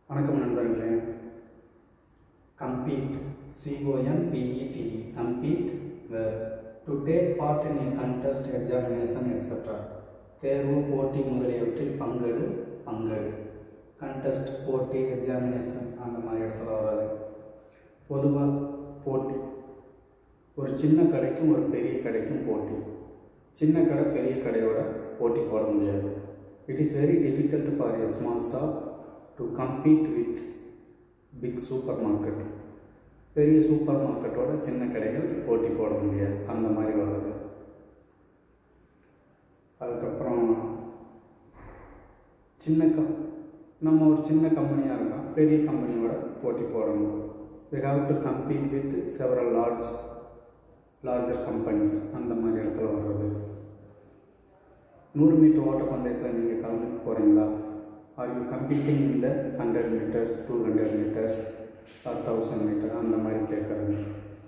வணக்கம் நண்பர்களே compete C O N P E T E compete where to take part in a contest examination etcetera தேர்வு போட்டி முதலியவற்றில் பங்கெடு பங்கெடு contest போட்டி எக்ஸாமினேஷன் அந்த மாதிரி இடத்துல வராது பொதுவாக போட்டி ஒரு சின்ன கடைக்கும் ஒரு பெரிய கடைக்கும் போட்டி சின்ன கடை பெரிய கடையோட போட்டி போட முடியாது it is very difficult for a small shop to compete with big supermarket பெரிய சூப்பர் மார்க்கெட்டோட சின்ன கடைகள் போட்டி போட முடியாது அந்த மாதிரி வருது அதுக்கப்புறம் சின்ன கம் நம்ம ஒரு சின்ன கம்பெனியாக இருக்கோம் பெரிய கம்பெனியோட போட்டி போடணும் we have to compete with several large larger companies அந்த மாதிரி இடத்துல வர்றது நூறு மீட்டர் ஓட்டப்பந்தயத்தில் நீங்கள் கலந்துக்க போகிறீங்களா ஆர் யூ கம்பீட்டிங் இந்த hundred metres two hundred metres or thousand metre அந்த மாதிரி கேட்குறது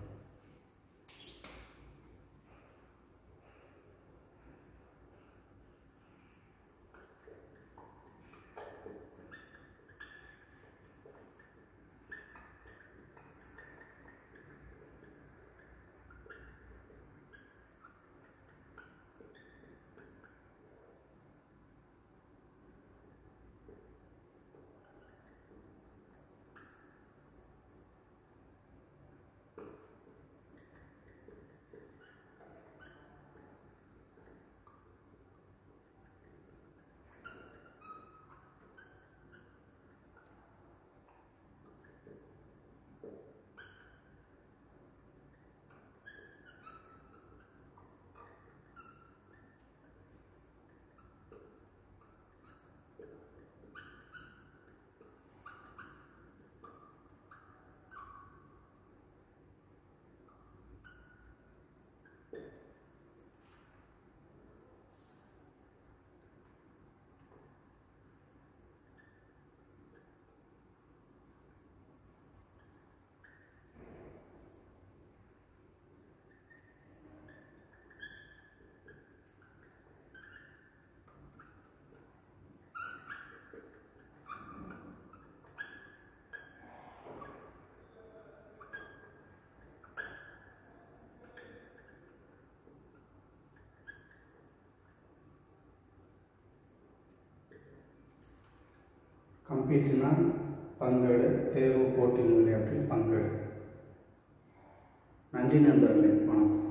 கம்பீட்னா பங்கெடு தேர்வு போட்டி முதலியவற்றில் பங்கெடு நன்றி நண்பர்களே வணக்கம்